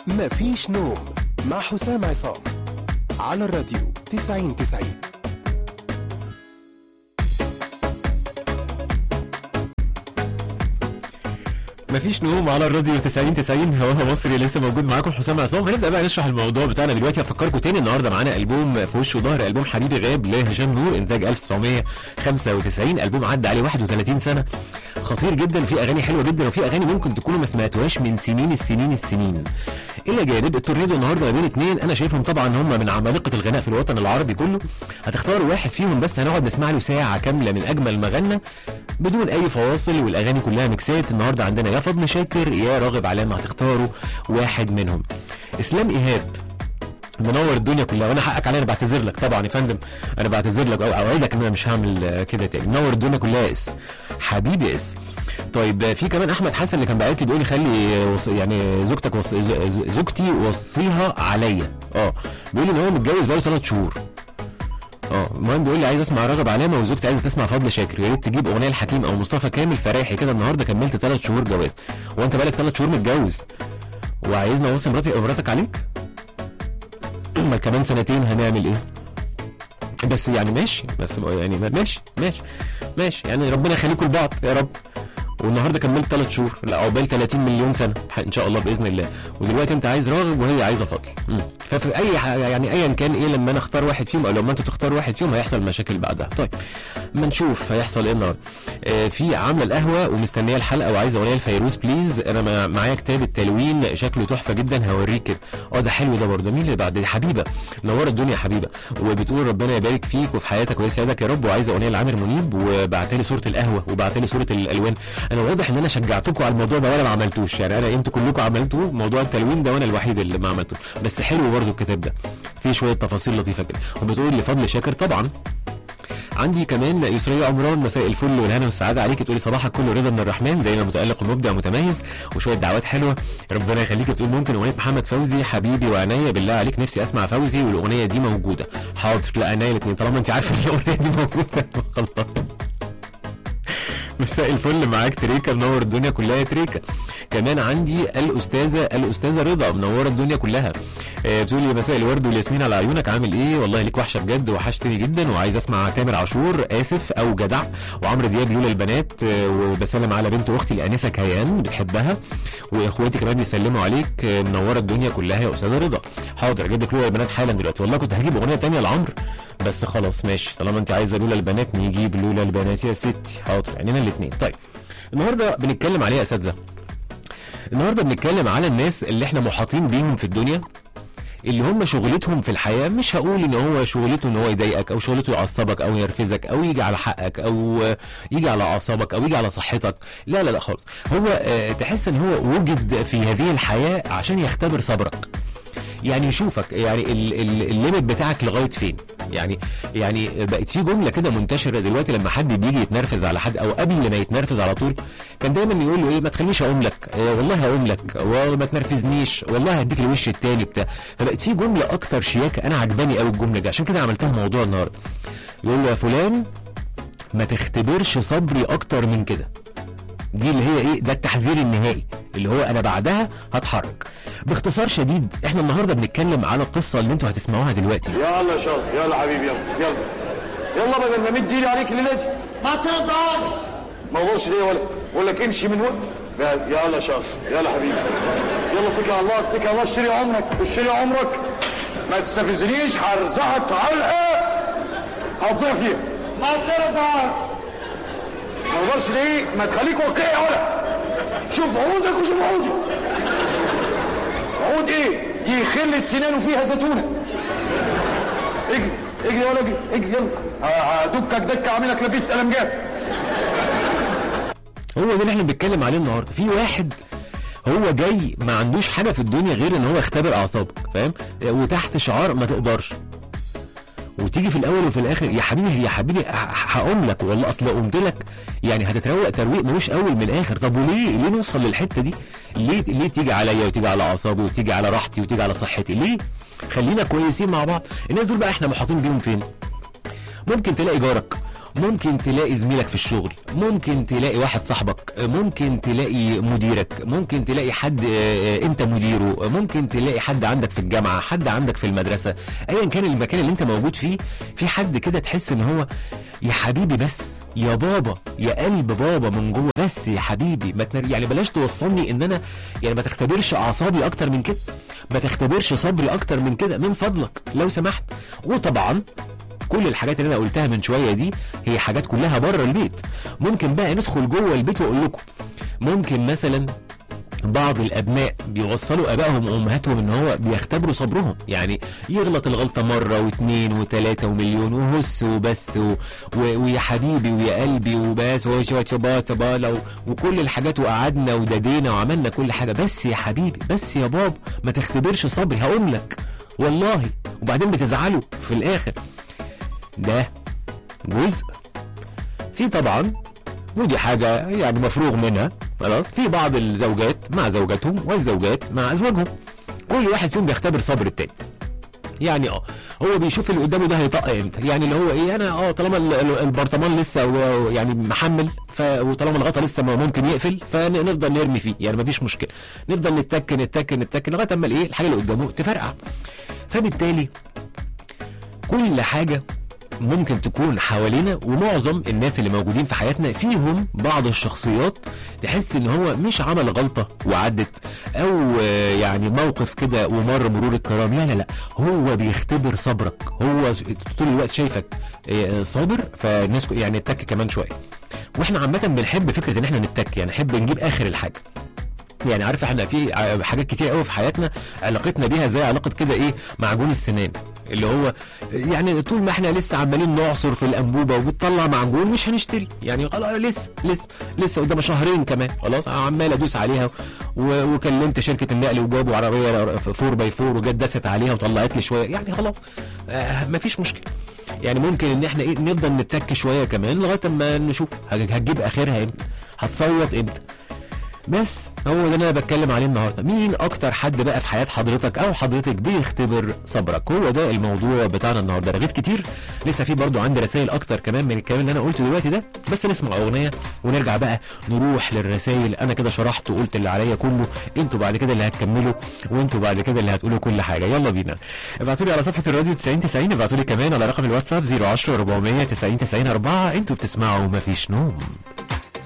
مفيش نوم مع حسام عصام على الراديو 90 90 مفيش نوم على الراديو 90 90 هواها مصري لسه موجود معاكم حسام عصام هنبدا بقى نشرح الموضوع بتاعنا دلوقتي افكركم تاني النهارده معانا البوم في وش وظهر البوم حبيبي غاب لهشام نور انتاج 1995 البوم عدى عليه 31 سنه خطير جدا في اغاني حلوه جدا وفي اغاني ممكن تكونوا ما سمعتوهاش من سنين السنين السنين الى جانب التورنيدو النهارده ما بين اتنين انا شايفهم طبعا هم من عمالقه الغناء في الوطن العربي كله هتختاروا واحد فيهم بس هنقعد نسمع له ساعه كامله من اجمل ما غنى بدون اي فواصل والاغاني كلها ميكسات النهارده عندنا يا فضل شاكر يا راغب علامه هتختاروا واحد منهم اسلام ايهاب منور الدنيا كلها وانا حقك عليا انا بعتذر لك طبعا يا فندم انا بعتذر لك او اوعدك ان انا مش هعمل آه، كده تاني منور الدنيا كلها اس حبيبي اس طيب آه، في كمان احمد حسن اللي كان باعت لي بيقول لي خلي آه، وص... يعني زوجتك وص... ز- ز- زوجتي وصيها عليا اه بيقول لي ان هو متجوز بقاله ثلاث شهور اه المهم بيقول لي عايز اسمع راغب علامه وزوجتي عايزه تسمع فضل شاكر يا ريت تجيب اغنيه الحكيم او مصطفى كامل فرايحي كده النهارده كملت ثلاث شهور جواز وانت بقالك ثلاث شهور متجوز وعايزني اوصي مراتي او مراتك عليك ما كمان سنتين هنعمل ايه بس يعني ماشي بس يعني ماشي ماشي ماشي يعني ربنا يخليكم لبعض يا رب والنهارده كملت ثلاث شهور لا عقبال 30 مليون سنه ان شاء الله باذن الله ودلوقتي انت عايز راغب وهي عايزه فضل مم. ففي اي ح- يعني ايا كان ايه لما انا اختار واحد فيهم او لما انتوا تختاروا واحد فيهم هيحصل مشاكل بعدها طيب ما نشوف هيحصل ايه النهارده آه في عامله القهوه ومستنيه الحلقه وعايزه اغنيه لفيروز بليز انا مع- معايا كتاب التلوين شكله تحفه جدا هوريك كده اه ده حلو ده برضه مين اللي بعد دي حبيبه منوره الدنيا حبيبه وبتقول ربنا يبارك فيك وفي حياتك ويسعدك يا رب وعايزه اغنيه لعامر منيب وبعت لي صوره القهوه وبعت لي صوره الالوان انا واضح ان انا شجعتكم على الموضوع ده وانا ما عملتوش يعني انا انتوا كلكم عملتوه موضوع التلوين ده وانا الوحيد اللي ما عملته بس حلو برضه الكتاب ده فيه شويه تفاصيل لطيفه كده وبتقول لفضل شاكر طبعا عندي كمان يسرية عمران مساء الفل والهنا والسعادة عليك تقولي صباحك كله رضا من الرحمن دايما متألق ومبدع متميز وشوية دعوات حلوة ربنا يخليك بتقول ممكن أغنية محمد فوزي حبيبي وعناية بالله عليك نفسي أسمع فوزي والأغنية دي موجودة حاضر لا عناية الاثنين طالما أنت عارفة إن الأغنية دي موجودة خلاص مساء الفل معاك تريكا منور الدنيا كلها يا تريكا كمان عندي الاستاذه الاستاذه رضا منوره الدنيا كلها آه، بتقول لي مساء الورد والياسمين على عيونك عامل ايه والله ليك وحشه بجد وحشتني جدا وعايز اسمع تامر عاشور اسف او جدع وعمرو دياب لولا البنات آه، وبسلم على بنت اختي الانسه كيان بتحبها واخواتي كمان بيسلموا عليك آه، منوره الدنيا كلها يا استاذه رضا حاضر اجيب لك لولا البنات حالا دلوقتي والله كنت هجيب اغنيه تانية لعمرو بس خلاص ماشي طالما انت عايزه لولا البنات نجيب لولا البنات يا ستي حاضر عينينا الاثنين طيب النهارده بنتكلم عليه يا اساتذه النهارده بنتكلم على الناس اللي احنا محاطين بيهم في الدنيا اللي هم شغلتهم في الحياه مش هقول ان هو شغلته ان هو يضايقك او شغلته يعصبك او يرفزك او يجي على حقك او آه، يجي على اعصابك او يجي على صحتك لا لا لا خالص هو آه، تحس ان هو وجد في هذه الحياه عشان يختبر صبرك يعني يشوفك يعني ال- ال- الليميت بتاعك لغايه فين يعني يعني بقت في جمله كده منتشره دلوقتي لما حد بيجي يتنرفز على حد او قبل ما يتنرفز على طول كان دايما يقول له ايه ما تخلينيش اقوم لك إيه والله هقوم لك وما تنرفزنيش والله هديك الوش التاني بتاع فبقت في جمله اكتر شياكه انا عجباني قوي الجمله دي عشان كده عملتها موضوع النهارده يقول له يا فلان ما تختبرش صبري اكتر من كده دي اللي هي ايه ده التحذير النهائي اللي هو انا بعدها هتحرك باختصار شديد احنا النهارده بنتكلم على القصه اللي انتوا هتسمعوها دلوقتي يلا شاطر يلا حبيبي يلا يلا يلا بدل ما مد ايدي عليك الليله دي ما تزعل ما اقولش ليه ولا بقول لك امشي من وقت يلا شاطر يلا حبيبي يلا اتكل على الله اتكل على الله اشتري عمرك اشتري عمرك ما تستفزنيش هرزعك علقه هتضيع فيها ما ترضى ما اقدرش ليه ما تخليك واقعي ولا شوف عودك وشوف عودي عود ايه دي خلة سنانه فيها زيتونة اجري اجري ولا اجري اجري يلا ه- هدكك دكة عاملك لبست قلم جاف هو ده اللي احنا بنتكلم عليه النهارده في واحد هو جاي ما عندوش حاجه في الدنيا غير ان هو يختبر اعصابك فاهم وتحت شعار ما تقدرش وتيجي في الاول وفي الاخر يا حبيبي يا حبيبي ه- هقوم لك والله اصل لو قمت لك يعني هتتروق ترويق ملوش اول من الاخر طب وليه ليه نوصل للحته دي ليه ليه تيجي عليا وتيجي على اعصابي وتيجي على راحتي وتيجي على صحتي ليه خلينا كويسين مع بعض الناس دول بقى احنا محاطين بيهم فين ممكن تلاقي جارك ممكن تلاقي زميلك في الشغل ممكن تلاقي واحد صاحبك ممكن تلاقي مديرك ممكن تلاقي حد آه، انت مديره ممكن تلاقي حد عندك في الجامعه حد عندك في المدرسه ايا كان المكان اللي انت موجود فيه في حد كده تحس ان هو يا حبيبي بس يا بابا يا قلب بابا من جوه بس يا حبيبي ما تنر... يعني بلاش توصلني ان انا يعني ما تختبرش اعصابي اكتر من كده ما تختبرش صبري اكتر من كده من فضلك لو سمحت وطبعا كل الحاجات اللي انا قلتها من شويه دي هي حاجات كلها بره البيت ممكن بقى ندخل جوه البيت واقول لكم ممكن مثلا بعض الابناء بيوصلوا ابائهم وامهاتهم ان هو بيختبروا صبرهم يعني يغلط الغلطه مره واثنين وثلاثه ومليون وهس وبس و... و... ويا حبيبي ويا قلبي وبس لو وكل الحاجات وقعدنا وددينا وعملنا كل حاجه بس يا حبيبي بس يا بابا ما تختبرش صبري هقوم لك والله وبعدين بتزعلوا في الاخر ده جزء في طبعا ودي حاجة يعني مفروغ منها خلاص في بعض الزوجات مع زوجاتهم والزوجات مع أزواجهم كل واحد فيهم بيختبر صبر التاني يعني اه هو بيشوف اللي قدامه ده هيطق امتى يعني اللي هو ايه انا اه طالما ال- ال- البرطمان لسه و- يعني محمل ف وطالما الغطا لسه ما ممكن يقفل فنفضل نرمي فيه يعني مفيش مشكله نفضل نتك نتك نتك لغايه اما الايه الحاجه اللي قدامه تفرقع فبالتالي كل حاجه ممكن تكون حوالينا ومعظم الناس اللي موجودين في حياتنا فيهم بعض الشخصيات تحس ان هو مش عمل غلطة وعدت او آه، يعني موقف كده ومر مرور الكرام لا لا لا هو بيختبر صبرك هو طول الوقت شايفك آه، صابر فالناس ك- يعني اتك كمان شوية واحنا عامة بنحب فكرة ان احنا نتك يعني نحب نجيب اخر الحاجة يعني عارف احنا في ع- حاجات كتير قوي في حياتنا علاقتنا بيها زي علاقه كده ايه معجون السنان اللي هو يعني طول ما احنا لسه عمالين نعصر في الانبوبه وبتطلع معجون مش هنشتري يعني خلاص لسه لسه لسه قدام شهرين كمان خلاص عمال ادوس عليها و- وكلمت شركه النقل وجابوا عربيه 4 باي 4 وجت دست عليها وطلعت لي شويه يعني خلاص آه مفيش مشكله يعني ممكن ان احنا ايه نفضل نتك شويه كمان لغايه اما نشوف هج- هتجيب اخرها امتى هتصوت امتى بس هو ده اللي انا بتكلم عليه النهارده مين اكتر حد بقى في حياه حضرتك او حضرتك بيختبر صبرك هو ده الموضوع بتاعنا النهارده رغيت كتير لسه في برضو عندي رسائل اكتر كمان من الكلام اللي انا قلته دلوقتي ده بس نسمع اغنيه ونرجع بقى نروح للرسائل انا كده شرحت وقلت اللي عليا كله انتوا بعد كده اللي هتكملوا وانتوا بعد كده اللي هتقولوا كل حاجه يلا بينا ابعتوا لي على صفحه الراديو 90 90 ابعتوا لي كمان على رقم الواتساب 010 400 90 90 4 انتوا بتسمعوا مفيش نوم